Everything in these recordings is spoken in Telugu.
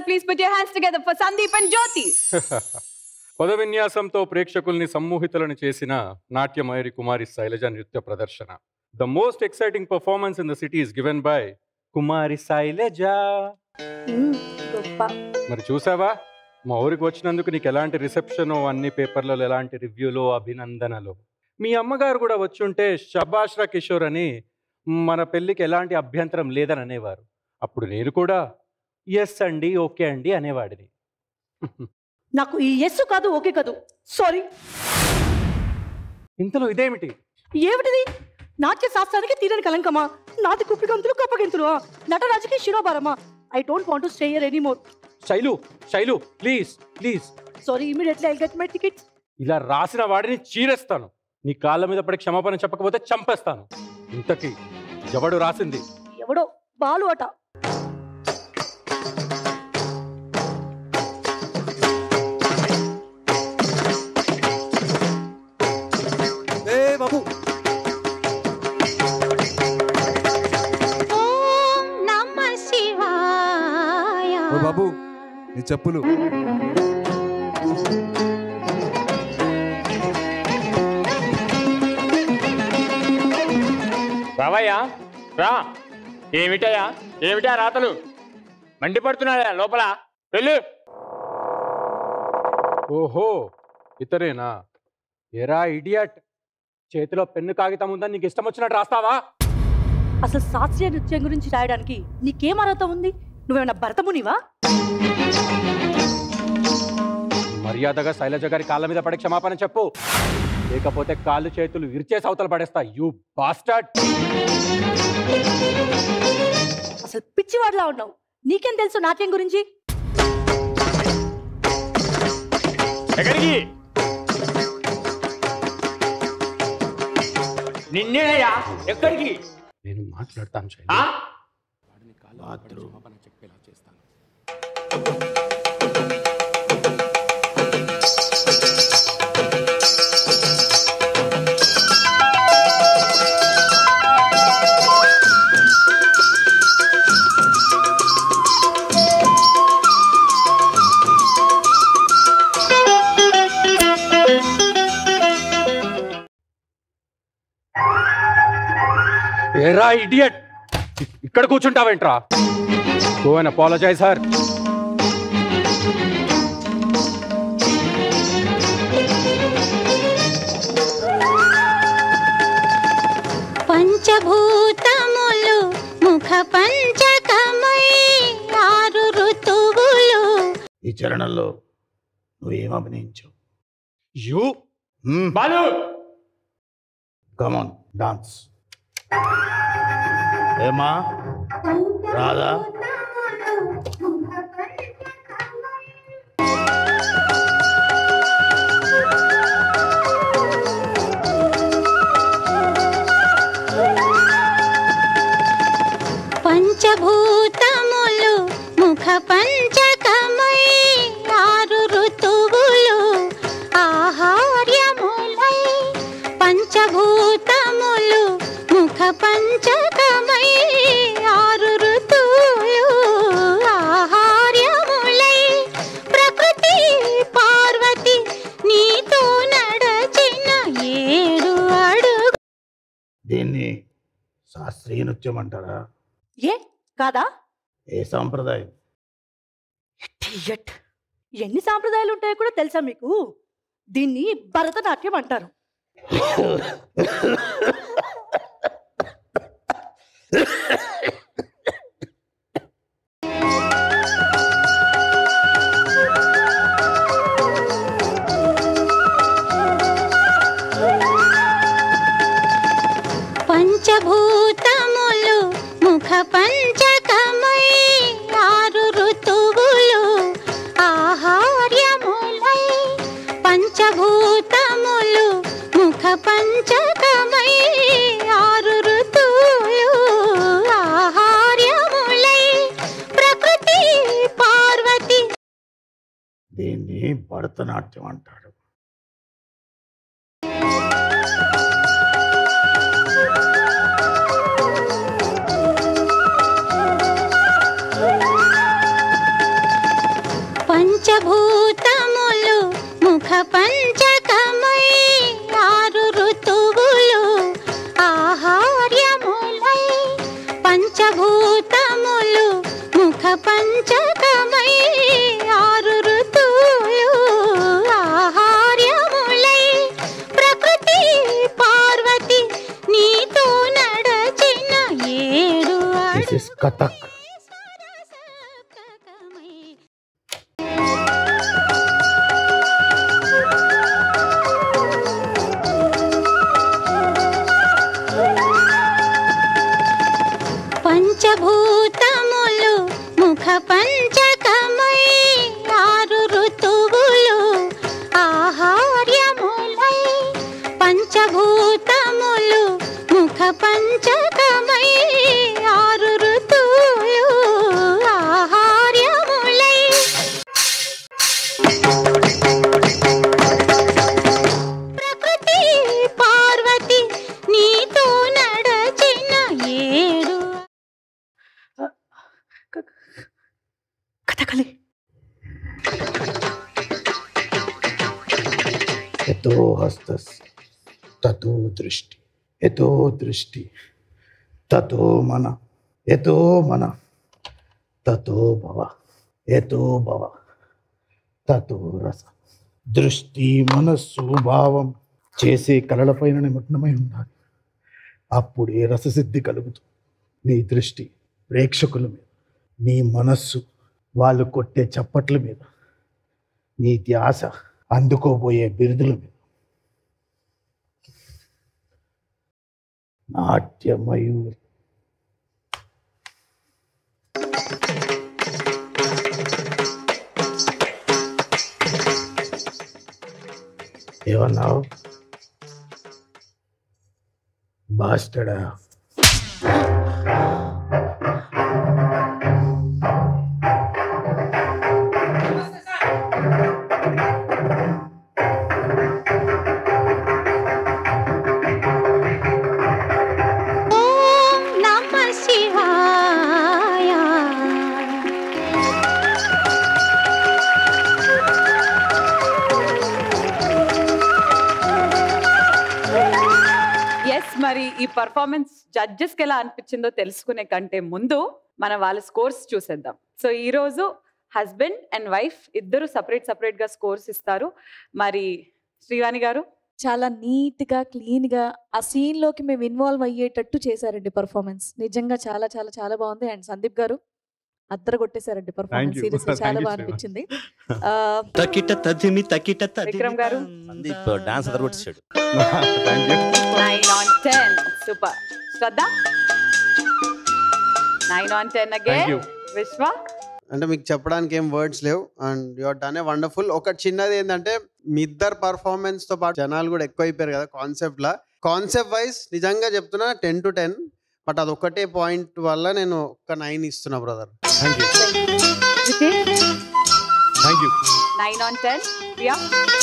please put your hands together for Sandeep and Jyoti. పద విన్యాసంతో ప్రేక్షకుల్ని సమ్మోహితులను చేసిన నాట్యమయూరి కుమారి శైలజ నృత్య ప్రదర్శన the most exciting performance in the city is given by Kumari Shailaja గొప్ప మరి చూసావా మా ఊరికి వచ్చినందుకు నీకు ఎలాంటి రిసెప్షన్ అన్ని పేపర్లలో ఎలాంటి రివ్యూలు అభినందనలు మీ అమ్మగారు కూడా వచ్చుంటే షబాష్రా కిషోర్ అని మన పెళ్ళికి ఎలాంటి అభ్యంతరం లేదని అనేవారు అప్పుడు నేను కూడా ఎస్ అండి ఓకే అండి అనేవాడిని నాకు ఈ ఎస్ కాదు ఓకే కాదు సారీ ఇంతలో ఇదేమిటి ఏమిటిది నాట్య శాస్త్రానికి తీరని కలంకమా నాటి కుప్పిగంతులు కప్పగంతులు నటరాజుకి శిరోభారమా I don't want to stay here anymore Shailu Shailu please please sorry immediately I get my tickets ఇలా రాసిన వాడిని చీరేస్తాను నీ కాళ్ళ మీద పడి క్షమాపణ చెప్పకపోతే చంపేస్తాను ఇంతకీ ఎవడు రాసింది ఎవడో బాలు అట ఏ బాబు ఓం నమ శివాయ ఓ బాబు నీ చెప్పులు రావయ్యా రా ఏమిటయ్యా ఏమిటా రాతలు మండిపడుతున్నాడా లోపల వెళ్ళు ఓహో ఇతరేనా ఎరా ఇడియట్ చేతిలో పెన్ను కాగితం ఉందని నీకు ఇష్టం వచ్చినట్టు రాస్తావా అసలు శాస్త్రీయ నృత్యం గురించి రాయడానికి నీకేం అర్హత ఉంది నువ్వేమన్నా భరతమునివా మర్యాదగా శైలజ గారి కాళ్ళ మీద పడి క్షమాపణ చెప్పు లేకపోతే కాళ్ళు చేతులు విరిచేసి అవతల పడేస్తా యూ బాస్టర్డ్ అసలు పిచ్చివాడిలా ఉన్నావు నీకేం తెలుసు నాట్యం గురించి ఎక్కడికి నిన్నేనయ్యా ఎక్కడికి నేను మాట్లాడతాను శైలు ఆ? క్షమాపణ చెప్పేలా చేస్తాను ఏరా ఇడియట్ ఇక్కడ కూర్చుంటావేంట్రా గో అండ్ అపాలజైజ్ సార్ పంచభూతములు ముఖ పంచకమై ఆరు ఋతువులు ఈ చరణంలో నువ్వేం అభినయించావు యూ బాలు కమాన్ డాన్స్ ఏమా రాదా పంచభూతములు ముఖ పంచకమై ఆరు ఋతువులు ఆహార్యములై పంచభూతములు ముఖ పంచకమై ఆరు ఋతువులు ఆహార్యములై ప్రకృతి పార్వతి నీతో నడచిన ఏడు అడుగు దీన్ని శాస్త్రీయ నృత్యం అంటారా ఏ కాదా ఏ సాంప్రదాయం ఇడియట్. ఎన్ని సాంప్రదాయాలు ఉంటాయో కూడా తెలుసా మీకు దీన్ని భరతనాట్యం అంటారు పంచభూతములు ముఖ పంచకమై ఆరు ఋతువులు ఆహార్యములై పంచభూతములు ముఖ పంచకమై ఆరు ఋతువులు ఆహార్యములై ప్రకృతి పార్వతి దీన్ని భరతనాట్యం అంటాడు కథక్ పంచభూతములు ముఖ పంచకమై ఆరు ఋతువులు ఆహార్యములై పంచభూతములు ముఖ పంచకమై ఆరు ఋతువులు ఆహార్యములై ప్రకృతి పార్వతి నీతో నడచిన ఏడు కథకళి యతో హస్తస్ తతో దృష్టి యతో దృష్టి తతో మన యతో మన తతో భవ యతో భవ తతో రస దృష్టి మనస్సు భావం చేసే కళలపైన నిమగ్నమై ఉండాలి అప్పుడే రససిద్ధి కలుగుతుంది నీ దృష్టి ప్రేక్షకుల మీద నీ మనస్సు వాళ్ళు కొట్టే చప్పట్ల మీద నీ ధ్యాస అందుకోబోయే బిరుదుల మీద నాట్యమయూరి ఏమన్నావు బాస్టడా ఓం నమ శివాయ ఎస్ మరి ఈ పర్ఫార్మెన్స్ జడ్జెస్ కి ఎలా అనిపించిందో తెలుసుకునే కంటే ముందు మన వాళ్ళ స్కోర్స్ చూసేద్దాం సో ఈ రోజు హస్బెండ్ అండ్ వైఫ్ ఇద్దరు సపరేట్ సపరేట్ గా స్కోర్స్ ఇస్తారు మరి శ్రీవాణి గారు చాలా నీట్గా క్లీన్గా ఆ సీన్లోకి మేము ఇన్వాల్వ్ అయ్యేటట్టు చేశారండి పర్ఫార్మెన్స్ నిజంగా చాలా చాలా చాలా బాగుంది అండ్ సందీప్ గారు అద్దరు కొట్టేశారండి పర్ఫార్మెన్స్ you. సీరియస్ Thank చాలా you, బాగా శ్రీవాణి. అనిపించింది ఆ, తకిట తదిమి తకిట తదిమి విక్రమ్ గారు? సందీప్ డాన్స్ అదరగొట్టేశాడు thank you nine on ten super Shraddha nine on ten thank again you Vishwa అంటే మీకు చెప్పడానికి ఏం వర్డ్స్ లేవు and your done a wonderful ఒక చిన్నది ఏంటంటే మీ ఇద్దరు పర్ఫార్మెన్స్ తో పాటు జనాలు కూడా ఎక్కువ అయిపోయారు కదా కాన్సెప్ట్ లా కాన్సెప్ట్ వైజ్ నిజంగా చెప్తున్నా టెన్ టు టెన్ బట్ అది ఒకటే పాయింట్ వల్ల నేను ఒక నైన్ ఇస్తున్నా brother thank you Ritesh thank you nine on ten Priya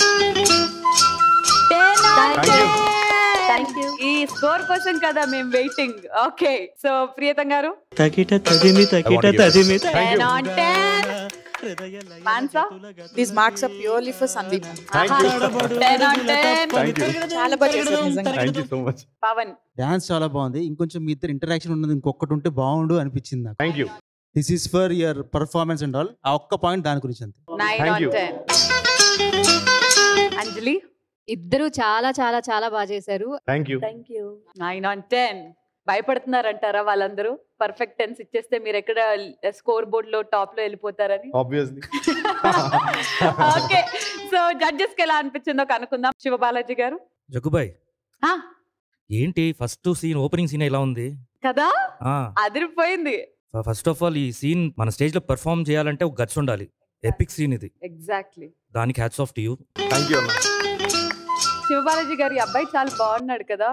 ten on Thank you. Thank you ఈ స్కోర్ కోసం కదా మేము వెయిటింగ్ ఓకే సో ప్రియతం గారు తకిట తదిమి తకిట తదిమి Thank ten you. On ten Mansa these marks are purely for Sandeep thank you ten on ten thank you చాలా బాగా చేశారు నిజంగా thank you so much Pavan dance చాలా బాగుంది ఇంకొంచెం మీ ఇద్దరు ఇంటరాక్షన్ ఉన్నది ఇంకొకటి ఉంటే బాగుండు అనిపించింది నాకు thank you this is for your performance and all ఆ ఒక్క పాయింట్ దాని గురించి అంతే nine Thank on you. Ten Anjali ఇద్దరు చాలా చాలా చాలా బాగా చేశారు thank you thank you nine on ten భయపడుతున్నారంటారా వాళ్ళందరూ పర్ఫెక్ట్ టెన్స్ ఇచ్చేస్తే మీరు ఎక్కడ స్కోర్ బోర్డ్ లో టాప్ లో వెళ్ళిపోతారని ఆబ్వియస్లీ ఓకే సో జడ్జెస్ కి ఎలా అనిపించిందో కనుక్కుందాం శివబాలాజీ గారు జగ్గుబాయ్ ఆ, ఏంటి ఫస్ట్ సీన్ ఓపెనింగ్ సీన్ ఎలా ఉంది కదా అదిరిపోయింది ఫస్ట్ ఆఫ్ ఆల్ ఈ సీన్ మన స్టేజ్ లో పెర్ఫామ్ చేయాలంటే ఒక గట్స్ ఉండాలి ఎపిక్ సీన్ ఇది ఎగ్జాక్ట్లీ దానికి hats off to you thank you అన్న శివబాలాజీ గారి అబ్బాయి చాలా బాగున్నాడు కదా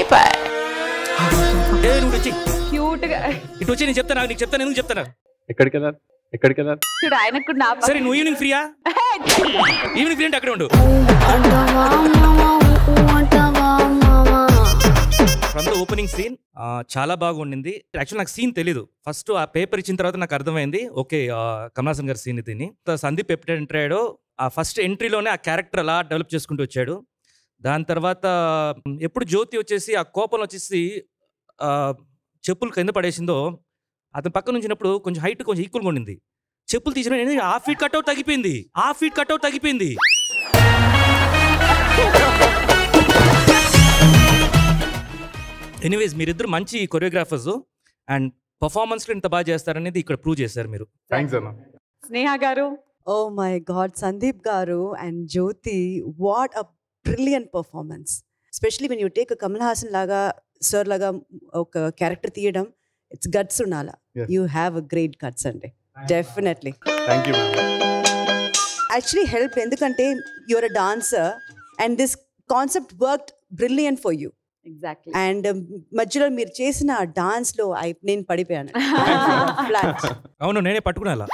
క్యూట్ గా ఇటు వచ్చి నేను చెప్తాను నీకు చెప్తాను ఎందుకు చెప్తాను ఎక్కడికి వెళ్ళాలి ఎక్కడికి వెళ్ళాలి చూడు ఆయనకు కూడా నా సరే నువ్వు ఈవినింగ్ ఫ్రీయా ఈవినింగ్ ఫ్రీ అంటే అక్కడే ఉండు ఫ్రమ్ ద ఓపెనింగ్ సీన్ చాలా బాగా ఉండింది యాక్చువల్ నాకు సీన్ తెలీదు ఫస్ట్ ఆ పేపర్ ఇచ్చిన తర్వాత నాకు అర్థమైంది ఓకే కమలాసన్ గారి సీన్ ఇది సందీప్ ఎప్పుడు ఎంటర్ అయ్యాడో ఆ ఫస్ట్ ఎంట్రీలోనే ఆ క్యారెక్టర్ అలా డెవలప్ చేసుకుంటూ వచ్చాడు దాని తర్వాత మ్, ఎప్పుడు జ్యోతి వచ్చేసి ఆ కోపం వచ్చేసి ఆ, చెప్పులు కింద పడేసిందో అతని పక్కన ఉంచినప్పుడు కొంచెం హైట్ కొంచెం ఈక్వల్గా ఉండింది చెప్పులు తీసిన హాఫ్ ఫీట్ కట్అవుట్ తగ్గిపోయింది హాఫ్ ఫీట్ కట్అవుట్ తగ్గిపోయింది ఎనీవేస్ మీరిద్దరు మంచి కొరియోగ్రాఫర్స్ అండ్ పర్ఫార్మెన్స్లో ఇంత బాగా చేస్తారనేది ఇక్కడ ప్రూవ్ చేశారు మీరు థ్యాంక్స్ అన్న స్నేహ గారు oh my god Sandeep garu and Jyothi what a brilliant performance especially when you take Kamal Haasan లాగా సార్ లాగా ఒక క్యారెక్టర్ తీయడం ఇట్స్ గట్స్ ఉండాలా Yes. You have a great guts అండి definitely thank you ma'am actually help ఎందుకంటే your a dancer and this concept work brilliant for you exactly and మధ్యలో మీరు చేసిన ఆ డాన్స్ లో I- నేను పడిపోయాను ఫ్లాట్ అవును నేనే పట్టుకున్నా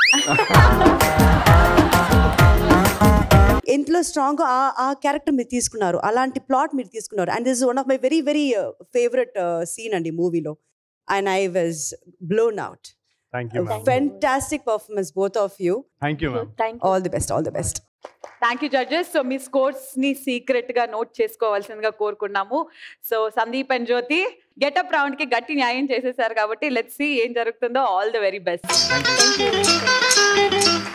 ఇంట్లో స్ట్రాంగ్ ఆ ఆ క్యారెక్టర్ మీరు తీసుకున్నారు అలాంటి ప్లాట్ మీరు తీసుకున్నారు and this one of my very very favourite scene అండి మూవీలో and I was blown out thank you ma'am fantastic performance both of you thank you ma'am all the best all the best thank you judges so మీ స్కోర్స్ ని సీక్రెట్ గా నోట్ చేసుకోవాల్సిందిగా కోరుకున్నాము so Sandeep and Jyothi getup round కి గట్టి న్యాయం చేసేసారు కాబట్టి లెట్స్ సి ఏం జరుగుతుందో ఆల్ ద వెరీ బెస్ట్